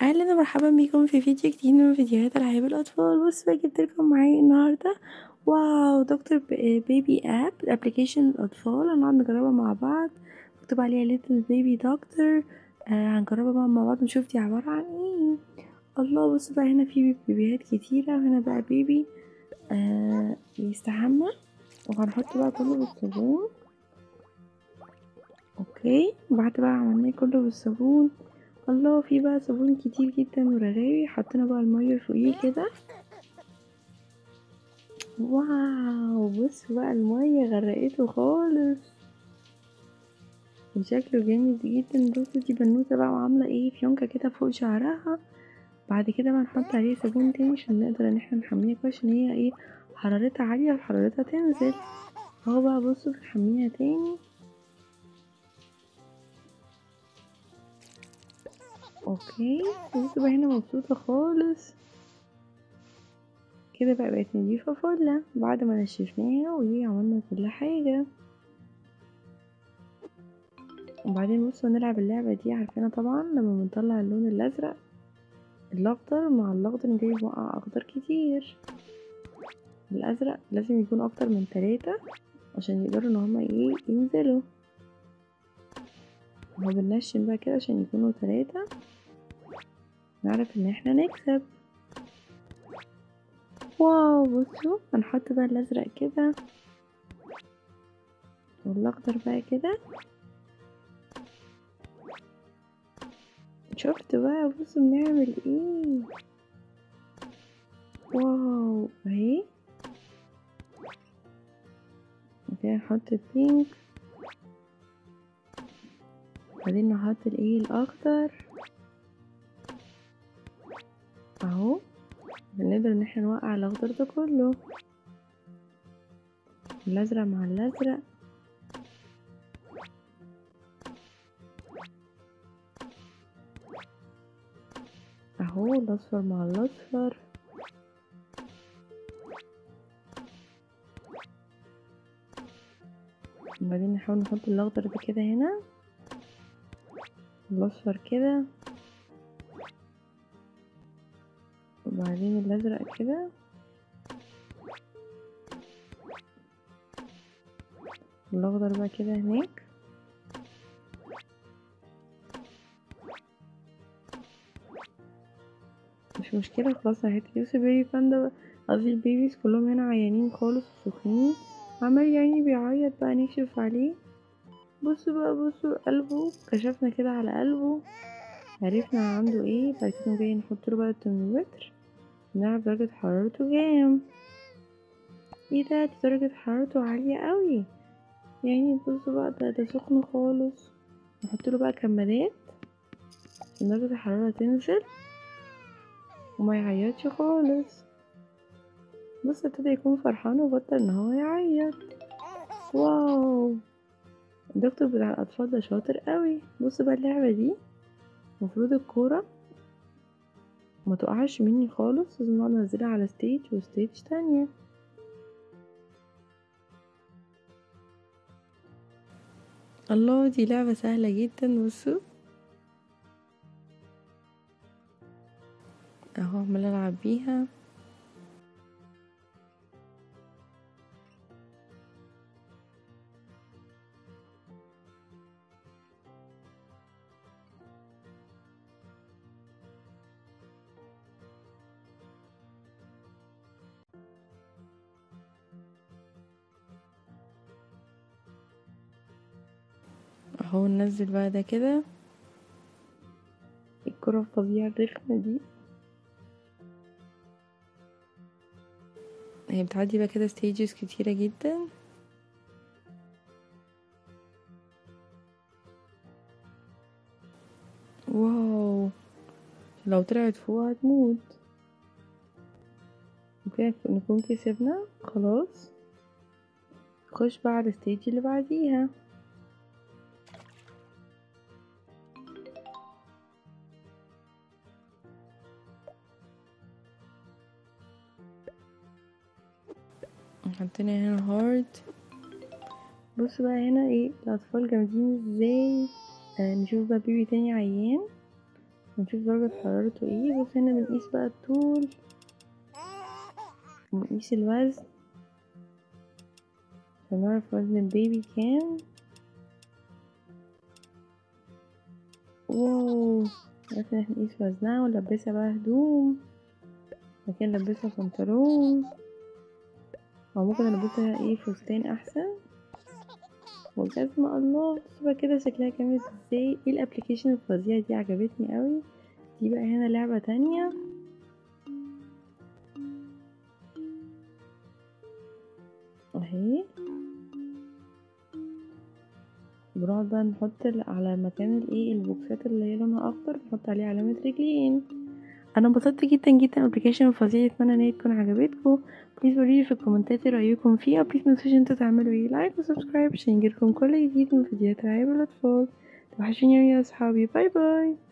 اهلا ومرحبا بيكم في فيديو جديد من فيديوهات العاب الاطفال بصوا بقى جبت لكم معايا النهارده واو دكتور بيبي اب ابلكيشن الاطفال هنقعد نجربها مع بعض مكتوب عليها ليتل بيبي دكتور هنجربها بقى مع بعض ونشوف دي عباره عن ايه الله بصوا بقى هنا في بيبيهات كتيره وهنا بقى بيبي آه بيستحمى وهنحط بقى كله بالصابون اوكي بعد بقى عملناه كله بالصابون الله في بقى صابون كتير جدا ورغاوي حطينا بقى المية فوقيه كده واو بص بقى المية غرقته خالص وشكله جامد جدا بصوا دي بنوتة بقى وعاملة ايه فيونكة كده فوق شعرها بعد كده بقى نحط عليه صابون تاني عشان نقدر ان احنا نحميها كويس عشان هي ايه حرارتها عالية وحرارتها تنزل اهو بقى بصوا بنحميها تاني اوكي بصوا بقى هنا مبسوطة خالص كده بقى بقت نضيفة فلة بعد ما نشفناها وهي عملنا كل حاجة وبعدين بصوا نلعب اللعبة دي عارفينها طبعا لما بنطلع اللون الأزرق الأخضر مع الأخضر جاي موقع أخضر كتير الأزرق لازم يكون أكتر من تلاتة عشان يقدروا ان هما ايه ينزلوا اهو بننشن بقى كده عشان يكونوا تلاتة نعرف ان احنا نكسب واو بصوا هنحط بقى الازرق كده والاخضر بقى كده شفت بقى بصوا بنعمل ايه واو اهي كده نحط البينك بعدين نحط الايه الاخضر اهو بنقدر ان احنا نوقع الاخضر ده كله الازرق مع الازرق اهو الاصفر مع الاصفر وبعدين نحاول نحط الاخضر ده كده هنا الاصفر كده وبعدين الازرق كده الاخضر بقى كده هناك مش مشكلة خلاص اهي يوسف بيبي باندا قصدي البيبيز كلهم هنا عيانين خالص وسخنين عمال يعني بيعيط بقى نكشف عليه بصوا بقى بصوا قلبه كشفنا كده على قلبه عرفنا عنده ايه بعد كده جاي نحط له بقى الترمومتر نعرف درجة حرارته كام ايه ده دي درجة حرارته عالية قوي يعني بصوا بقى ده ده سخن خالص نحط له بقى كمادات عشان درجة الحرارة تنزل وما يعيطش خالص بص ابتدى يكون فرحان وبطل ان هو يعيط واو الدكتور بتاع الاطفال ده شاطر قوي بص بقى اللعبة دي المفروض الكورة ما تقعش مني خالص لازم نقعد ننزلها على ستيج وستيج تانية الله دي لعبة سهلة جدا بصوا اهو عمال العب بيها اهو ننزل بقى ده كده الكرة الفظيعة الرخمة دي هي بتعدي بقى كده ستيجز كتيرة جدا واو لو طلعت فوق هتموت وكده نكون كسبنا خلاص نخش بقى على الستيج اللي بعديها حطينا هنا هارد بص بقى هنا ايه الاطفال جامدين ازاي آه نشوف بقى بيبي تاني عيان ونشوف درجة حرارته ايه بص هنا بنقيس بقى الطول ونقيس الوزن عشان نعرف وزن البيبي كام واو عرفنا نقيس وزنها ونلبسها بقى هدوم مكان نلبسها بنطلون او ممكن نلبسها ايه فستان احسن وجزمة الله بصوا بقى كده شكلها كامل ازاي ايه الابليكيشن الفظيعة دي عجبتني قوي دي بقى هنا لعبة تانية اهي بنقعد بقى نحط على مكان الايه البوكسات اللي هي لونها اخضر نحط عليه علامة رجلين انا انبسطت جدا جدا الابلكيشن فظيع اتمنى ان هي تكون عجبتكم بليز قولولي في الكومنتات ايه رايكم فيها بليز متنسوش انتوا تعملوا ايه لايك وسبسكرايب عشان يجيلكم كل جديد من فيديوهات رعاية الاطفال توحشوني يا اصحابي باي باي